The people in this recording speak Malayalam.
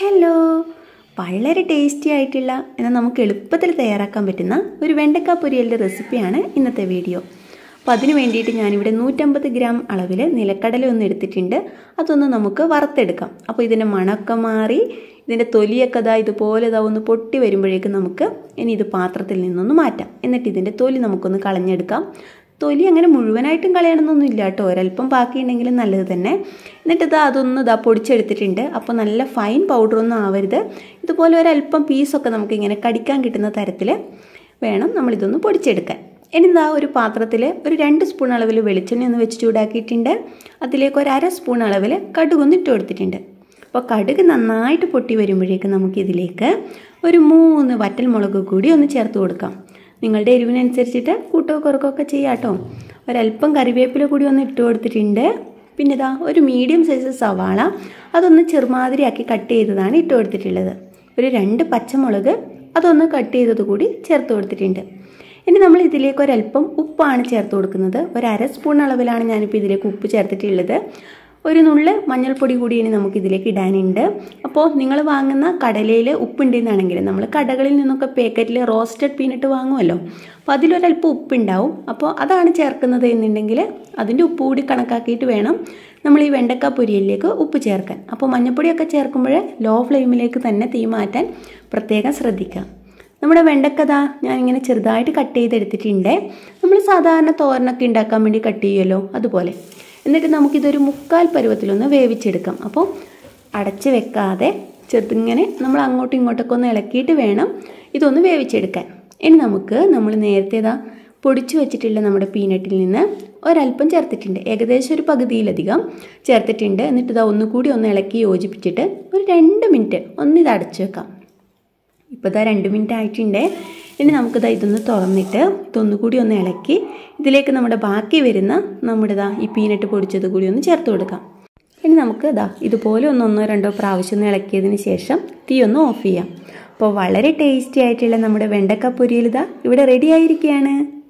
ഹലോ വളരെ ടേസ്റ്റി ആയിട്ടുള്ള എന്നാൽ നമുക്ക് എളുപ്പത്തിൽ തയ്യാറാക്കാൻ പറ്റുന്ന ഒരു വെണ്ടക്ക പൊരിയലിൻ്റെ റെസിപ്പിയാണ് ഇന്നത്തെ വീഡിയോ അപ്പോൾ അതിന് വേണ്ടിയിട്ട് ഞാനിവിടെ നൂറ്റമ്പത് ഗ്രാം അളവിൽ നിലക്കടല ഒന്ന് എടുത്തിട്ടുണ്ട് അതൊന്ന് നമുക്ക് വറുത്തെടുക്കാം അപ്പോൾ ഇതിൻ്റെ മണമൊക്കെ മാറി ഇതിൻ്റെ തൊലിയൊക്കെ ഇതാ ഇതുപോലെ ഇതാ ഒന്ന് പൊട്ടി വരുമ്പോഴേക്കും നമുക്ക് ഇനി ഇത് പാത്രത്തിൽ നിന്നൊന്ന് മാറ്റാം എന്നിട്ട് ഇതിൻ്റെ തൊലി നമുക്കൊന്ന് കളഞ്ഞെടുക്കാം തൊലി അങ്ങനെ മുഴുവനായിട്ടും കളയണമെന്നൊന്നും ഇല്ല കേട്ടോ ഒരല്പം ബാക്കിയുണ്ടെങ്കിലും നല്ലത് തന്നെ എന്നിട്ട് ഇത് അതൊന്ന് ഇതാ പൊടിച്ചെടുത്തിട്ടുണ്ട് അപ്പോൾ നല്ല ഫൈൻ പൗഡറൊന്നും ആവരുത് ഇതുപോലെ ഒരല്പം പീസൊക്കെ നമുക്ക് ഇങ്ങനെ കടിക്കാൻ കിട്ടുന്ന തരത്തിൽ വേണം നമ്മളിതൊന്ന് പൊടിച്ചെടുക്കാൻ ഇനി ഇതാ ഒരു പാത്രത്തിൽ ഒരു രണ്ട് സ്പൂൺ അളവിൽ വെളിച്ചെണ്ണ ഒന്ന് വെച്ച് ചൂടാക്കിയിട്ടുണ്ട് അതിലേക്ക് ഒരു അര സ്പൂൺ അളവിൽ കടുകൊന്ന് ഇട്ട് കൊടുത്തിട്ടുണ്ട് അപ്പോൾ കടുക് നന്നായിട്ട് പൊട്ടി വരുമ്പോഴേക്ക് നമുക്കിതിലേക്ക് ഒരു മൂന്ന് വറ്റൽ മുളക് കൂടി ഒന്ന് ചേർത്ത് കൊടുക്കാം നിങ്ങളുടെ എരിവിനനുസരിച്ചിട്ട് കൂട്ടോ കുറക്കൊക്കെ ചെയ്യാം കേട്ടോ ഒരല്പം കറിവേപ്പില കൂടി ഒന്ന് ഇട്ട് കൊടുത്തിട്ടുണ്ട് പിന്നെ ഇതാ ഒരു മീഡിയം സൈസ് സവാള അതൊന്ന് ചെറുമാതിരിയാക്കി കട്ട് ചെയ്തതാണ് ഇട്ട് കൊടുത്തിട്ടുള്ളത് ഒരു രണ്ട് പച്ചമുളക് അതൊന്ന് കട്ട് ചെയ്തത് കൂടി ചേർത്ത് കൊടുത്തിട്ടുണ്ട് ഇനി നമ്മൾ ഇതിലേക്ക് ഒരല്പം ഉപ്പാണ് ചേർത്ത് കൊടുക്കുന്നത് ഒരു അര സ്പൂൺ അളവിലാണ് ഞാനിപ്പോൾ ഇതിലേക്ക് ഉപ്പ് ചേർത്തിട്ടുള്ളത് ഒരു നുള്ള് മഞ്ഞൾപ്പൊടി കൂടി ഇനി നമുക്ക് ഇതിലേക്ക് ഇടാനുണ്ട് അപ്പോൾ നിങ്ങൾ വാങ്ങുന്ന കടലയിൽ ഉപ്പുണ്ടെന്നാണെങ്കിൽ നമ്മൾ കടകളിൽ നിന്നൊക്കെ പാക്കറ്റിൽ റോസ്റ്റഡ് പീനട്ട് വാങ്ങുമല്ലോ അപ്പോൾ അതിലൊരല്പം ഉപ്പുണ്ടാവും അപ്പോൾ അതാണ് ചേർക്കുന്നത് എന്നുണ്ടെങ്കിൽ അതിൻ്റെ ഉപ്പ് കൂടി കണക്കാക്കിയിട്ട് വേണം നമ്മൾ ഈ വെണ്ടക്ക പൊരിയലിലേക്ക് ഉപ്പ് ചേർക്കാൻ അപ്പോൾ മഞ്ഞൾപ്പൊടിയൊക്കെ ചേർക്കുമ്പോൾ ലോ ഫ്ലെയിമിലേക്ക് തന്നെ തീ മാറ്റാൻ പ്രത്യേകം ശ്രദ്ധിക്കുക നമ്മുടെ വെണ്ടക്കഥ ഞാനിങ്ങനെ ചെറുതായിട്ട് കട്ട് ചെയ്തെടുത്തിട്ടുണ്ട് നമ്മൾ സാധാരണ തോരനൊക്കെ ഉണ്ടാക്കാൻ വേണ്ടി കട്ട് ചെയ്യുമല്ലോ അതുപോലെ എന്നിട്ട് നമുക്കിതൊരു മുക്കാൽ പരുവത്തിലൊന്ന് വേവിച്ചെടുക്കാം അപ്പോൾ അടച്ച് വെക്കാതെ ചെറുതിങ്ങനെ നമ്മൾ അങ്ങോട്ടും ഇങ്ങോട്ടൊക്കെ ഒന്ന് ഇളക്കിയിട്ട് വേണം ഇതൊന്ന് വേവിച്ചെടുക്കാൻ ഇനി നമുക്ക് നമ്മൾ നേരത്തെ ഇതാ പൊടിച്ചു വെച്ചിട്ടുള്ള നമ്മുടെ പീനട്ടിൽ നിന്ന് ഒരല്പം ചേർത്തിട്ടുണ്ട് ഏകദേശം ഒരു പകുതിയിലധികം ചേർത്തിട്ടുണ്ട് എന്നിട്ട് ഇതാ ഒന്നുകൂടി ഒന്ന് ഇളക്കി യോജിപ്പിച്ചിട്ട് ഒരു രണ്ട് മിനിറ്റ് ഒന്ന് ഇത് അടച്ചു വെക്കാം ഇപ്പോൾ ഇതാ രണ്ട് മിനിറ്റ് ആയിട്ടുണ്ട് ഇനി നമുക്കിതാ ഇതൊന്ന് തുറന്നിട്ട് ഇതൊന്നുകൂടി ഒന്ന് ഇളക്കി ഇതിലേക്ക് നമ്മുടെ ബാക്കി വരുന്ന നമ്മുടെ ഇതാ ഈ പീനട്ട് പൊടിച്ചത് കൂടി ഒന്ന് ചേർത്ത് കൊടുക്കാം ഇനി നമുക്ക് ഇതാ ഇതുപോലെ ഒന്ന് ഒന്നോ രണ്ടോ പ്രാവശ്യം ഒന്ന് ഇളക്കിയതിന് ശേഷം തീ ഒന്ന് ഓഫ് ചെയ്യാം അപ്പോൾ വളരെ ടേസ്റ്റി ആയിട്ടുള്ള നമ്മുടെ വെണ്ടക്ക പൊരിയിൽ ഇതാ ഇവിടെ റെഡി ആയിരിക്കുകയാണ്